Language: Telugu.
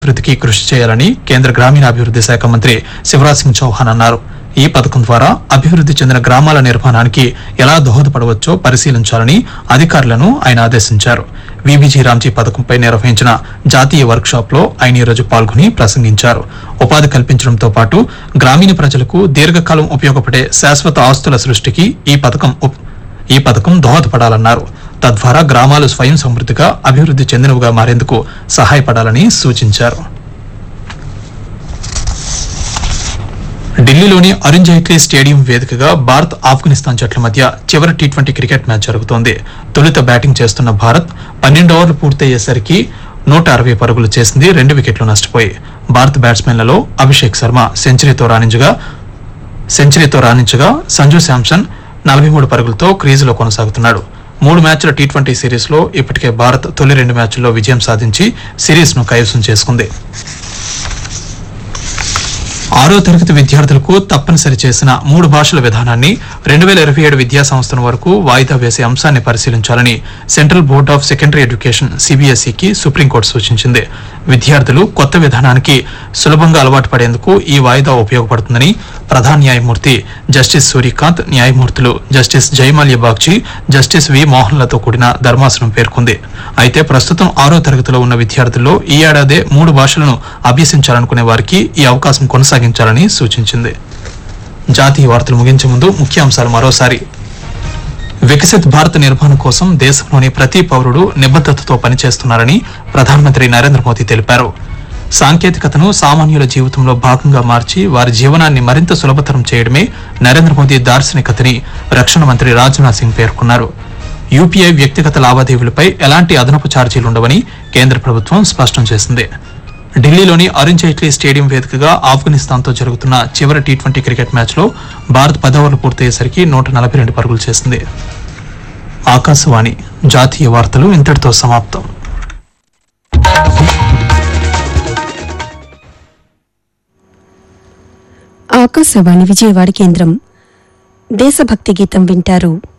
అభివృద్ధికి కృషి చేయాలని కేంద్ర గ్రామీణాభివృద్ది శాఖ మంత్రి శివరాజ్ సింగ్ చౌహాన్ అన్నారు ఈ పథకం ద్వారా అభివృద్ది చెందిన గ్రామాల నిర్మాణానికి ఎలా దోహదపడవచ్చో పరిశీలించాలని అధికారులను ఆయన ఆదేశించారు విబిజీ రామ్జీ పథకంపై నిర్వహించిన జాతీయ వర్క్ షాప్ లో ఆయన ఈరోజు పాల్గొని ప్రసంగించారు ఉపాధి కల్పించడంతో పాటు గ్రామీణ ప్రజలకు దీర్ఘకాలం ఉపయోగపడే శాశ్వత ఆస్తుల సృష్టికి ఈ పథకం ఉప్- ఈ పథకం దోహదపడాలన్నారు తద్వారా గ్రామాలు స్వయం సమృద్ధిగా అభివృద్ధి చెందినవిగా మారేందుకు సహాయపడాలని సూచించారు ఢిల్లీలోని అరుణ్ జైట్లీ స్టేడియం వేదికగా భారత్ ఆఫ్ఘనిస్తాన్ జట్ల మధ్య చివరి టీ ట్వంటీ క్రికెట్ మ్యాచ్ జరుగుతోంది తొలుత బ్యాటింగ్ చేస్తున్న భారత్ పన్నెండు ఓవర్లు పూర్తయ్యేసరికి నూట అరవై పరుగులు చేసింది రెండు వికెట్లు నష్టపోయి భారత బ్యాట్స్మెన్లలో అభిషేక్ శర్మ సెంచరీతో రాణించగా సెంచరీతో రాణించగా సంజు శాంసన్ నలభై మూడు పరుగులతో క్రీజులో కొనసాగుతున్నాడు మూడు మ్యాచ్ల టీ ట్వంటీ సిరీస్ లో ఇప్పటికే భారత్ తొలి రెండు మ్యాచ్ల్లో విజయం సాధించి సిరీస్ ను కైవసం చేసుకుంది ఆరో తరగతి విద్యార్థులకు తప్పనిసరి చేసిన మూడు భాషల విధానాన్ని రెండు వేల ఇరవై ఏడు విద్యా సంవత్సరం వరకు వాయిదా వేసే అంశాన్ని పరిశీలించాలని central board of secondary education సిబిఎస్ఈకి సుప్రీంకోర్టు సూచించింది విద్యార్థులు కొత్త విధానానికి సులభంగా అలవాటు పడేందుకు ఈ వాయిదా ఉపయోగపడుతుందని ప్రధాన న్యాయమూర్తి జస్టిస్ సూర్యకాంత్ న్యాయమూర్తులు justice Joymalya Bagchi justice V మోహన్లతో కూడిన ధర్మాసనం పేర్కొంది అయితే ప్రస్తుతం ఆరో తరగతిలో ఉన్న విద్యార్థుల్లో ఈ ఏడాదే మూడు భాషలను అభ్యసించాలనుకునే వారికి ఈ అవకాశం కొనసాగించాలని సూచించింది జాతీయ వార్తలు ముగించే ముందు ముఖ్యాంశాలు మరోసారి వికసిత్ భారత్ నిర్మాణం కోసం దేశంలోని ప్రతి పౌరుడు నిబద్దతతో పనిచేస్తున్నారని ప్రధానమంత్రి నరేంద్ర మోదీ తెలిపారు సాంకేతికతను సామాన్యుల జీవితంలో భాగంగా మార్చి వారి జీవనాన్ని మరింత సులభతరం చేయడమే నరేంద్ర మోదీ దార్శనికతని రక్షణ మంత్రి రాజ్నాథ్ సింగ్ పేర్కొన్నారు యూపీఐ వ్యక్తిగత లావాదేవీలపై ఎలాంటి అదనపు ఛార్జీలుండవని కేంద్ర ప్రభుత్వం స్పష్టం చేసింది ఢిల్లీలోని అరుణ్ జైట్లీ స్టేడియం వేదికగా ఆఫ్ఘనిస్తాన్తో జరుగుతున్న చివరి టీ ట్వంటీ క్రికెట్ మ్యాచ్లో భారత్ పది ఓవర్లు పూర్తయ్యేసరికి నూట నలభై రెండు పరుగులు చేసింది ఆకాశవాణి జాతీయ వార్తలు ఇంతటితో సమాప్తం ఆకాశవాణి విజయవాడ కేంద్రం దేశభక్తి గీతం వింటారు